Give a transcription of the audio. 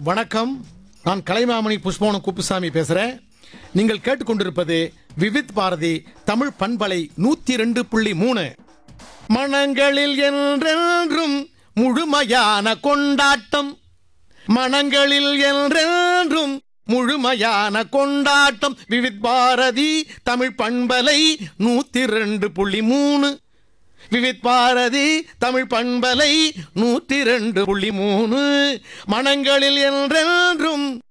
வணக்கம் நான் கலைமாமணி புஷ்பவனம் குப்புசாமி பேசுகிறேன் நீங்கள் கேட்டுக்கொண்டிருப்பது விவித் பாரதி தமிழ் பண்பலை நூற்றி ரெண்டு புள்ளி மூணு மனங்களில் என்றென்றும் முழுமையான கொண்டாட்டம் மனங்களில் என்றென்றும் முழுமையான கொண்டாட்டம் விவித் பாரதி தமிழ் பண்பலை நூற்றி ரெண்டு புள்ளி மூணு விவித் பாரதி தமிழ் பண்பலை நூற்றி ரெண்டு புள்ளி மூணு மனங்களில் என்றென்றும்